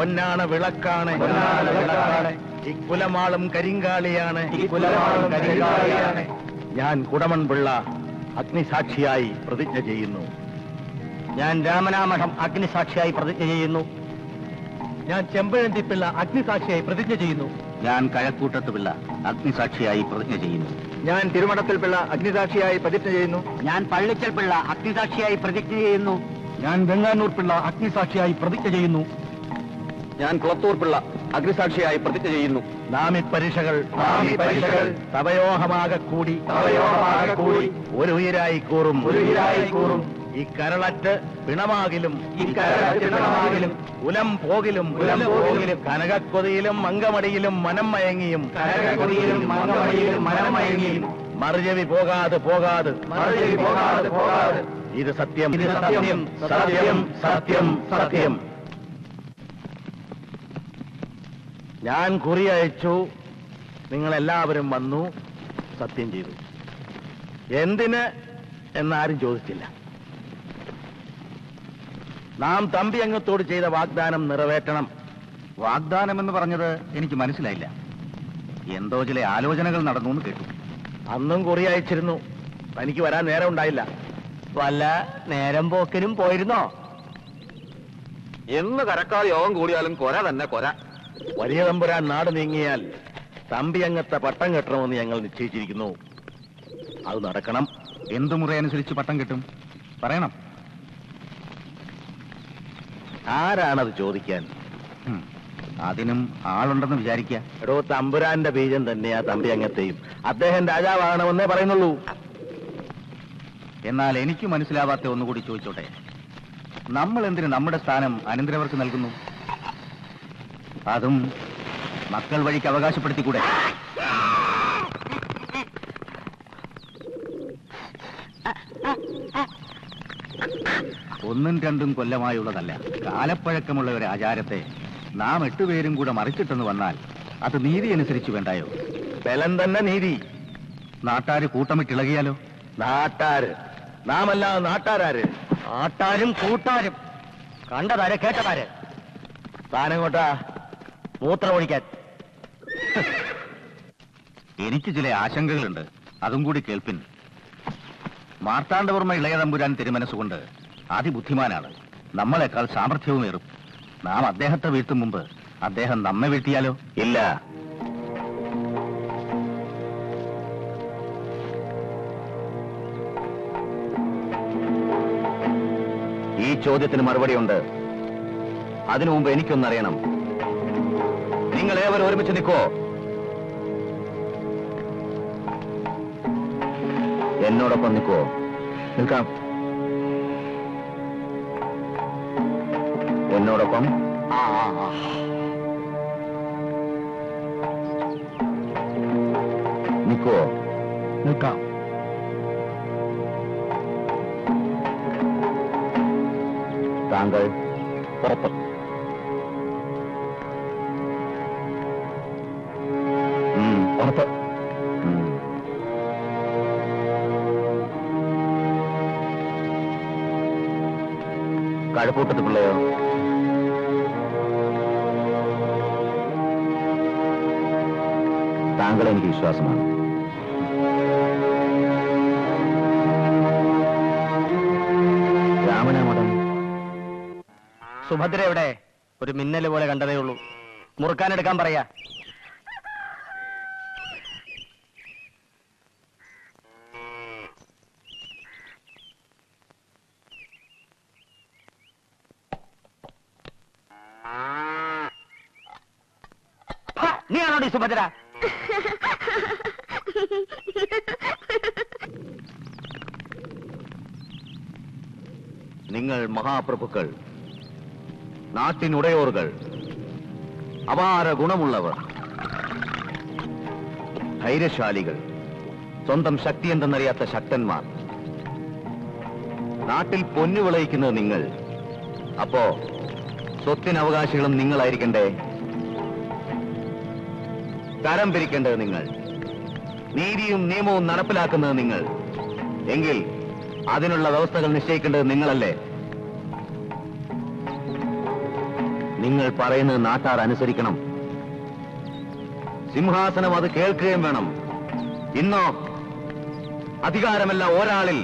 പൊന്നാണ് വിളക്കാണ് പൊന്നാണ് വിളക്കാണ്. ഇക്കുലമാളും കരിങ്കാളിയാണ് ഇക്കുലമാളും കരിങ്കാളിയാണ്. ഞാൻ കുടമൺ പിള്ള അഗ്നിസാക്ഷിയായി പ്രതിജ്ഞ ചെയ്യുന്നു ഞാൻ രാമനാമഠം അഗ്നിസാക്ഷിയായി പ്രതിജ്ഞ ചെയ്യുന്നു ഞാൻ ചെമ്പഴന്തി പിള്ള അഗ്നിസാക്ഷിയായി പ്രതിജ്ഞ ചെയ്യുന്നു ഞാൻ കഴക്കൂട്ടത്ത് പിള്ള അഗ്നിസാക്ഷിയായി പ്രതിജ്ഞ ചെയ്യുന്നു ഞാൻ തിരുമണത്തിൽ പിള്ള അഗ്നിസാക്ഷിയായി പ്രതിജ്ഞ ചെയ്യുന്നു ഞാൻ പള്ളിക്കൽ പിള്ള അഗ്നിസാക്ഷിയായി പ്രതിജ്ഞ ചെയ്യുന്നു ഞാൻ വെങ്ങാനൂർ പിള്ള അഗ്നിസാക്ഷിയായി പ്രതിജ്ഞ ചെയ്യുന്നു ഞാൻ കുളത്തൂർ പിള്ള അഗ്നിസാക്ഷിയായി പ്രതിജ്ഞ ചെയ്യുന്നു നാം ഈ പരീക്ഷകൾ നാം ഈ പരീക്ഷകൾ തവയോഹമാകെ കൂടി തവയോഹമാകെ കൂടി ഒരു ഉയരായി കൂറും ഒരു ഉയിരായി കൂറും. ഈ കരളറ്റ് പിണമാകിലും ഈ കരളറ്റ് പിണമാകിലും ഉലം പോകിലും ഉലം പോകിലും കനകക്കൊതിയിലും മങ്കമടിയിലും മനം മയങ്ങിയും കരകൊടിയിലും മംഗമണിയിലും മനമയങ്ങിയും മറുചെവി പോകാതെ പോകാതെ മറുചെവി പോകാതെ പോകാതെ ഇത് സത്യം ഇത് സത്യം, സത്യം സത്യം സത്യം ഞാൻ കുറി അയച്ചു നിങ്ങളെല്ലാവരും വന്നു സത്യം ചെയ്തു എന്തിന് എന്നാരും ചോദിച്ചില്ല നാം തമ്പി അംഗത്തോട് ചെയ്ത വാഗ്ദാനം നിറവേറ്റണം വാഗ്ദാനം എന്ന് പറഞ്ഞത് എനിക്ക് മനസ്സിലായില്ല എന്തോ ചില ആലോചനകൾ നടന്നു എന്ന് കേട്ടു അന്നും കുറി അയച്ചിരുന്നു തനിക്ക് വരാൻ നേരം ഉണ്ടായില്ല വല്ല നേരം പോക്കിനും പോയിരുന്നോ എന്ന് കരക്കാർ യോഗം കൂടിയാലും കൊര തന്നെ കൊര വലിയ തമ്പുരാൻ നാട് നീങ്ങിയാൽ തമ്പി അംഗത്തെ പട്ടം കെട്ടണമെന്ന് ഞങ്ങൾ നിശ്ചയിച്ചിരിക്കുന്നു അത് നടക്കണം എന്തു മുറയനുസരിച്ച് പട്ടം കിട്ടും പറയണം ആരാണത് ചോദിക്കാൻ ഹും. അതിനും ആളുണ്ടെന്ന് വിചാരിക്കുക എടോ തമ്പുരാന്റെ ബീജം തന്നെയാ തമ്പി അംഗത്തെയും അദ്ദേഹം രാജാവാകണമെന്നേ പറയുന്നുള്ളൂ എന്നാൽ എനിക്ക് മനസ്സിലാവാത്ത ഒന്നുകൂടി ചോദിച്ചോട്ടെ നമ്മൾ എന്തിന് നമ്മുടെ സ്ഥാനം അനന്തരവർക്ക് നൽകുന്നു അതും മക്കൾ വഴിക്ക് അവകാശപ്പെടുത്തിക്കൂടെ ഒന്നും രണ്ടും കൊല്ലമായുള്ളതല്ല കാലപ്പഴക്കമുള്ള ഒരു ആചാരത്തെ നാം എട്ടുപേരും കൂടെ മറിച്ചിട്ടെന്ന് വന്നാൽ അത് നീതി അനുസരിച്ച് വേണ്ടായോ ബലം തന്നെ നീതി നാട്ടാര് കൂട്ടമിട്ടിളകിയാലോ നാട്ടാര് നാമല്ലാതെ നാട്ടാരാര് ആട്ടാരും കൂട്ടാരും കണ്ടതാര് കേട്ടതാര് താനെങ്ങോട്ടാ മൂത്രമൊഴിക്കാൻ എനിക്ക് ചില ആശങ്കകളുണ്ട് അതും കൂടി കേൾപ്പിൻ മാർത്താണ്ഡവർമ്മ ഇളയ തമ്പുരാൻ തിരുമനസ്സുകൊണ്ട് അതിബുദ്ധിമാനാണ് നമ്മളെക്കാൾ സാമർഥ്യവുമേറും നാം അദ്ദേഹത്തെ വീഴ്ത്തും മുമ്പ് അദ്ദേഹം നമ്മെ വീഴ്ത്തിയാലോ ഇല്ല ഈ ചോദ്യത്തിന് മറുപടിയുണ്ട് അതിനു മുമ്പ് എനിക്കൊന്നറിയണം നിങ്ങൾ ഏവരും ഒരുമിച്ച് നിൽക്കോ എന്നോടൊപ്പം നിൽക്കോ നിൽക്കാം എന്നോടൊപ്പം നിൽക്കോ നിൽക്കാം താങ്കൾ പുറത്ത് ഉം, പുറത്ത് ഉം. കഴക്കൂട്ടത്ത് പിള്ളയോ താങ്കളെ എനിക്ക് വിശ്വാസമാണ് രാമനാമടം സുഭദ്ര എവിടെ ഒരു മിന്നൽ പോലെ കണ്ടതേ ഉള്ളൂ മുറുക്കാനെടുക്കാൻ പറയാ നീ ആണോടി സുഭദ്ര നിങ്ങൾ മഹാപ്രഭുക്കൾ നാട്ടിനുടയോറുകൾ അപാര ഗുണമുള്ളവർ ധൈര്യശാലികൾ സ്വന്തം ശക്തി എന്തെന്നറിയാത്ത ശക്തന്മാർ നാട്ടിൽ പൊന്നു വിളയിക്കുന്നത് നിങ്ങൾ അപ്പോ സ്വത്തിന് അവകാശികളും നിങ്ങളായിരിക്കണ്ടേ കരം പിരിക്കേണ്ടത് നിങ്ങൾ നീതിയും നിയമവും നടപ്പിലാക്കുന്നത് നിങ്ങൾ എങ്കിൽ അതിനുള്ള വ്യവസ്ഥകൾ നിശ്ചയിക്കേണ്ടത് നിങ്ങളല്ലേ നിങ്ങൾ പറയുന്നത് നാട്ടാർ അനുസരിക്കണം സിംഹാസനം അത് കേൾക്കുകയും വേണം ഇന്നോ അധികാരമല്ല ഒരാളിൽ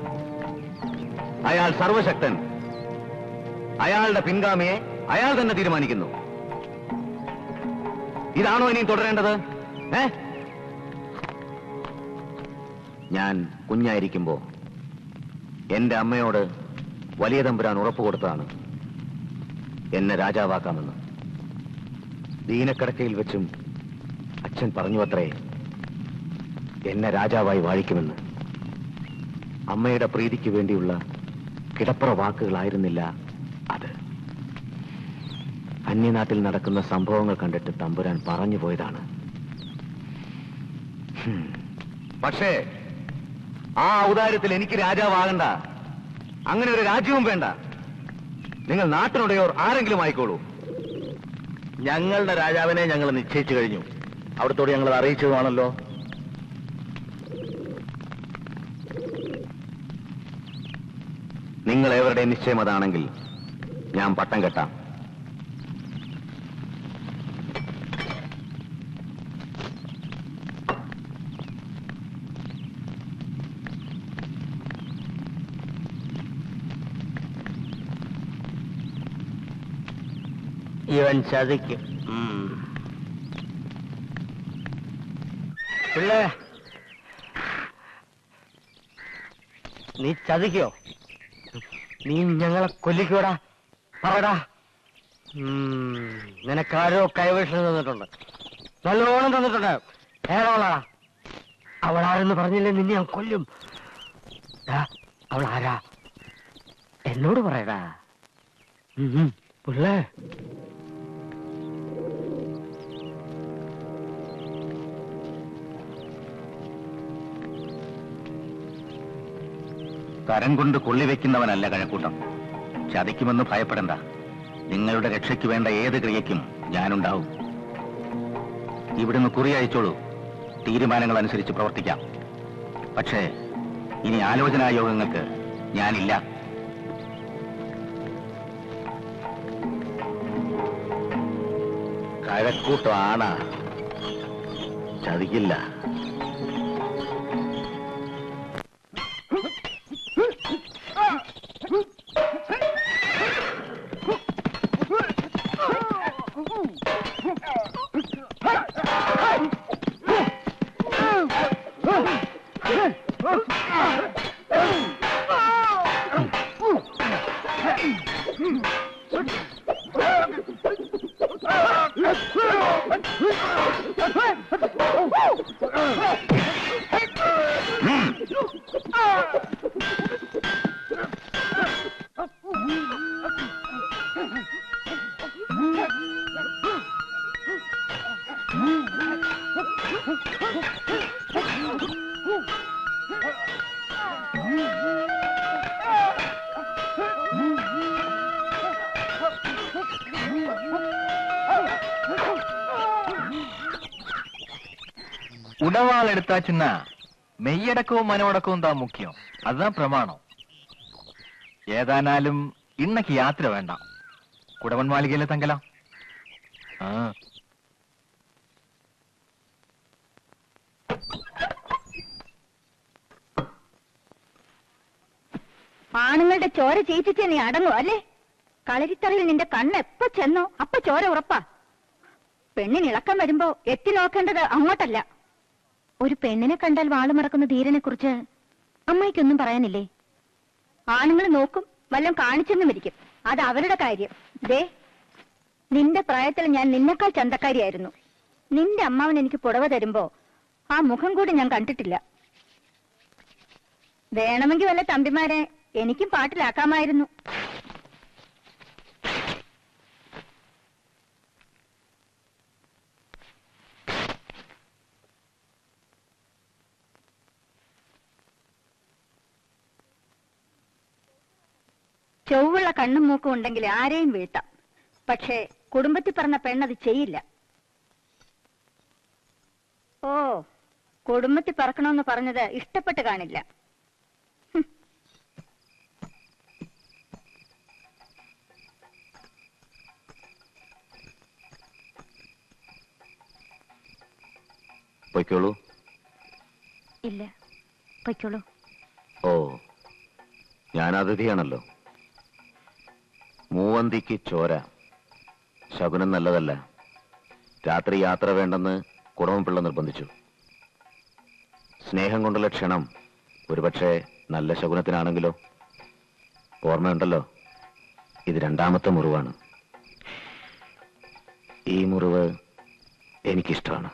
അയാൾ സർവശക്തൻ അയാളുടെ പിൻഗാമിയെ അയാൾ തന്നെ തീരുമാനിക്കുന്നു ഇതാണോ ഇനിയും തുടരേണ്ടത് ഏ ഞാൻ കുഞ്ഞായിരിക്കുമ്പോ എന്റെ അമ്മയോട് വലിയ തമ്പുരാൻ ഉറപ്പ് കൊടുത്തതാണ് എന്നെ രാജാവാക്കാമെന്ന് ദീനക്കിടക്കയിൽ വെച്ചും അച്ഛൻ പറഞ്ഞു അത്രേ എന്നെ രാജാവായി വാഴിക്കുമെന്ന് അമ്മയുടെ പ്രീതിക്ക് വേണ്ടിയുള്ള കിടപ്പുറ വാക്കുകളായിരുന്നില്ല അത് അന്യനാട്ടിൽ നടക്കുന്ന സംഭവങ്ങൾ കണ്ടിട്ട് തമ്പുരാൻ പറഞ്ഞു പോയതാണ് ഹും. പക്ഷേ ആ ഔദാര്യത്തിൽ എനിക്ക് രാജാവാകണ്ട അങ്ങനെ ഒരു രാജ്യവും വേണ്ട നിങ്ങൾ നാട്ടിനുടയോർ ആരെങ്കിലും ആയിക്കോളൂ ഞങ്ങളുടെ രാജാവിനെ ഞങ്ങൾ നിശ്ചയിച്ചു കഴിഞ്ഞു അവിടത്തോട് ഞങ്ങൾ അറിയിച്ചതുമാണല്ലോ നിങ്ങൾ ഏവരുടെ നിശ്ചയം അതാണെങ്കിൽ ഞാൻ പട്ടം കെട്ടാം ഇവൻ ചതിക്കും പിള്ളേ നീ ചതിക്കോ നീ ഞങ്ങളെ കൊല്ലിക്കോടാ പറടാ ഉം, നിനക്കാരോ കൈവശം തന്നിട്ടുണ്ട് നല്ലോണം തന്നിട്ടുണ്ട് ഏതവളാ അവളാരെന്ന് പറഞ്ഞില്ലേ നിന്നെ ഞാൻ കൊല്ലും ദാ, അവൾ ആരാ എന്നോട് പറയടാ ഉം, ഉം, പിള്ളേ കരം കൊണ്ട് കൊള്ളിവെക്കുന്നവനല്ല കഴക്കൂട്ടം ചതിക്കുമെന്ന് ഭയപ്പെടണ്ട നിങ്ങളുടെ രക്ഷയ്ക്ക് വേണ്ട ഏത് ക്രിയയ്ക്കും ഞാനുണ്ടാവും ഇവിടുന്ന് കുറി അയച്ചോളൂ തീരുമാനങ്ങൾ അനുസരിച്ച് പ്രവർത്തിക്കാം പക്ഷേ ഇനി ആലോചനാ യോഗങ്ങൾക്ക് ഞാനില്ല കഴക്കൂട്ടം ആണാ ചതിക്കില്ല உணவால் எடுத்தாச்சுன்னா மெய்யடക്കവും മനമടക്കവും താ മുഖ്യം அதுதான் பிரமாணம் ഏതാനാലും ഇന്നക്ക് യാത്ര വേണ്ട കുടവൻ മാളികയിലെ തങ്കലാം ആ ആണുങ്ങളുടെ ചോര ചീറ്റിച്ച് നീ അടങ്ങും അല്ലേ കളരിത്തറയിൽ നിന്റെ കണ്ണ് എപ്പോ ചെന്നോ അപ്പൊ ചോര ഉറപ്പാ പെണ്ണിന് ഇളക്കം വരുമ്പോ എത്തി നോക്കേണ്ടത് അങ്ങോട്ടല്ല ഒരു പെണ്ണിനെ കണ്ടാൽ വാള് മറക്കുന്ന ധീരനെ കുറിച്ച് അമ്മായിക്കൊന്നും പറയാനില്ലേ ആണുങ്ങൾ നോക്കും വല്ലതും കാണിച്ചെന്നും ഇരിക്കും അത് അവരുടെ കാര്യം ദേ നിന്റെ പ്രായത്തിൽ ഞാൻ നിന്നെക്കാൾ ചന്തക്കാരിയായിരുന്നു നിന്റെ അമ്മാവൻ എനിക്ക് പുടവ തരുമ്പോ ആ മുഖം കൂടി ഞാൻ കണ്ടിട്ടില്ല വേണമെങ്കിൽ വല്ല തമ്പിമാരെ എനിക്കും പാട്ടിലാക്കാമായിരുന്നു ചൊവ്വുള്ള കണ്ണും മൂക്കും ഉണ്ടെങ്കിൽ ആരെയും വീഴ്ത്താം പക്ഷേ കുടുംബത്തിൽ പറഞ്ഞ പെണ്ണത് ചെയ്യില്ല ഓ കുടുംബത്തിൽ പറക്കണമെന്ന് പറഞ്ഞത് ഇഷ്ടപ്പെട്ട് കാണില്ല പൊയ്ക്കോളൂ ഇല്ല പൊയ്ക്കോളൂ ഓ ഞാൻ അതിഥിയാണല്ലോ മൂവന്തിക്ക് ചോര ശകുനം നല്ലതല്ല രാത്രി യാത്ര വേണ്ടെന്ന് കുടമപിള്ള നിർബന്ധിച്ചു സ്നേഹം കൊണ്ടുള്ള ക്ഷണം ഒരുപക്ഷെ നല്ല ശകുനത്തിനാണെങ്കിലോ ഓർമ്മയുണ്ടല്ലോ ഇത് രണ്ടാമത്തെ മുറിവാണ് ഈ മുറിവ് എനിക്കിഷ്ടമാണ്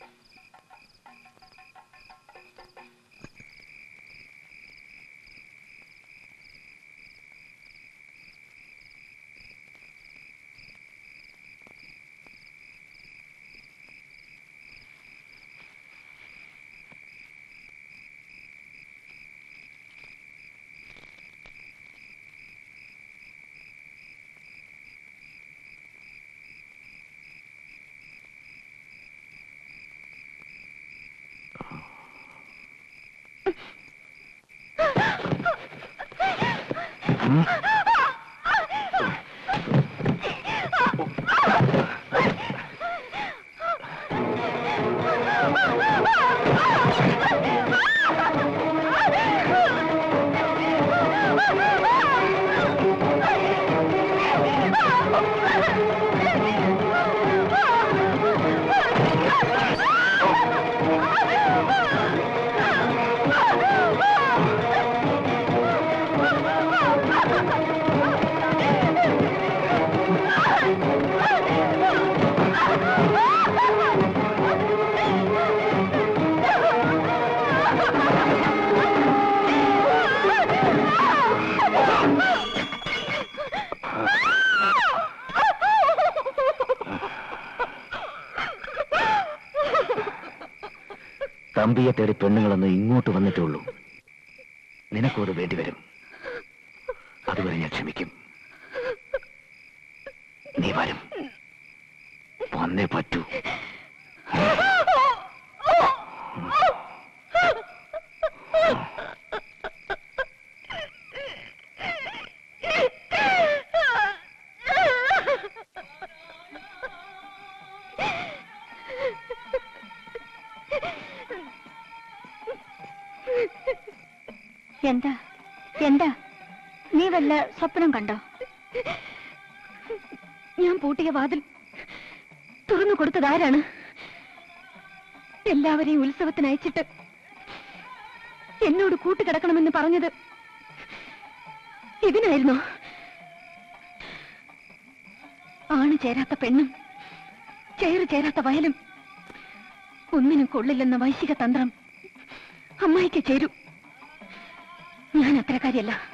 തമ്പിയെ തേടി പെണ്ണുങ്ങളൊന്ന് ഇങ്ങോട്ട് വന്നിട്ടുള്ളൂ നിനക്കും അത് വേണ്ടി വരും അതുവരെ ഞാൻ ക്ഷമിക്കും നീ വരും വന്നേ പറ്റൂ എന്താ എന്താ നീ വല്ല സ്വപ്നം കണ്ടോ ഞാൻ പൂട്ടിയ വാതിൽ തുറന്നു കൊടുത്തത് ആരാണ് എല്ലാവരെയും ഉത്സവത്തിന് അയച്ചിട്ട് എന്നോട് കൂട്ടുകിടക്കണമെന്ന് പറഞ്ഞത് ഇതിനായിരുന്നോ ആണ് ചേരാത്ത പെണ്ണും ചേറ് ചേരാത്ത വയലും ഒന്നിനും കൊള്ളില്ലെന്ന വൈശിക തന്ത്രം അമ്മായിക്ക് ചേരൂ ഞാൻ അത്രക്കാരിയല്ല